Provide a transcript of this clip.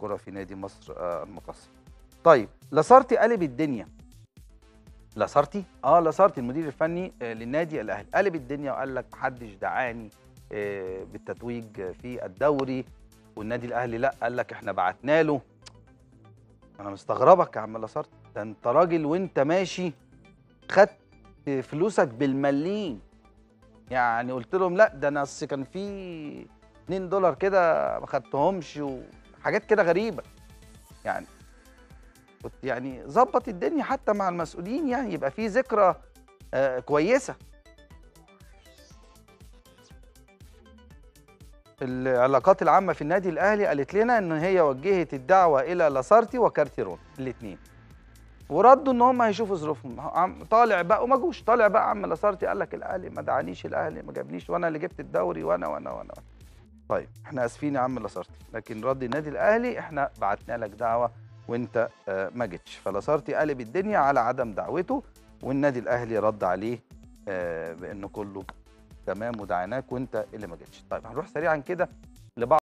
الكره في نادي مصر آه، المقصه طيب لاسارتي قلب الدنيا لاسارتي اه لاسارتي المدير الفني آه، للنادي الاهلي قلب الدنيا وقال لك محدش دعاني آه، بالتتويج في الدوري والنادي الاهلي لا قال لك احنا بعتنا له انا مستغربك يا عم لاسارتي ده انت راجل وانت ماشي خدت فلوسك بالمليم يعني قلت لهم لا ده انا أصل كان في 2 دولار كده ما خدتهمش وحاجات كده غريبه يعني كنت يعني ظبط الدنيا حتى مع المسؤولين يعني يبقى في ذكرى آه كويسه العلاقات العامه في النادي الاهلي قالت لنا ان هي وجهت الدعوه الى لاسارتي وكارتيرون الاثنين وردوا ان هم هيشوفوا ظروفهم عم- طالع بقى وما جوش طالع بقى عم لاسارتي قال لك الاهلي ما دعانيش الاهلي ما جابنيش وانا اللي جبت الدوري وانا وانا وانا طيب احنا اسفين يا عم لاسارتي لكن رد النادي الاهلي احنا بعتنا لك دعوه وانت آه، ما جيتش فلاسارتي قلب الدنيا على عدم دعوته والنادي الاهلي رد عليه آه، بانه كله تمام ودعيناك وانت اللي ما جيتش طيب هنروح سريعا كده لبعض